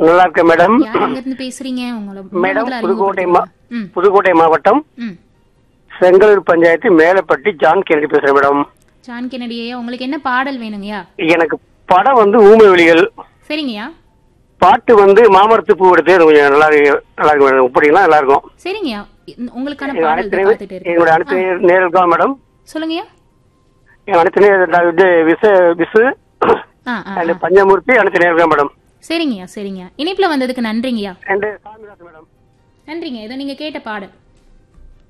நல்லா இருக்கேன் மேடம் யார் எங்க இருந்து பேசுறீங்க உங்களை மேடம் முதல்ல புதுக்கோட்டை மா அறிமுகப்படுத்துங்க. ம் புதுக்கோட்டை மாவட்டம் ம் செங்கலூர் பஞ்சாயத்து மேலப்பட்டி ஜான் கெனடி பேசுறேன் மேடம் ஜான் கென்னடியா உங்களுக்கு என்ன பாடல் வேணுங்கய்யா எனக்கு படம் வந்து ஊமை விழிகள் சரிங்கய்யா பாட்டு வந்து மாமரத்து பூ எடுத்து அது கொஞ்சம் நல்லா இருக்கு- நல்லா இருக்கும் மேடம் இப்படின்னா நல்லா இருக்கும் சரிங்கய்யா இந்த- உங்களுக்கான எங்க பாடல் அனைத்து தான் நேர- காத்துட்டு இருக்கு எங்களுடைய அனைத்து நேர- நேரலுக்கும் மேடம் சொல்லுங்கய்யா எங்க அனைத்து நேர- நான் இது விச விசு ஆ ஆ அண்ட் பஞ்சமூர்த்தி அனைத்து நேரம் மேடம் சரிங்கய்யா சரிங்கய்யா இணைப்புல வந்ததுக்கு நன்றிங்கய்யா ரெண்டு சாமிதாஸ் மேடம் நன்றிங்க இதை நீங்க கேட்ட பாடல்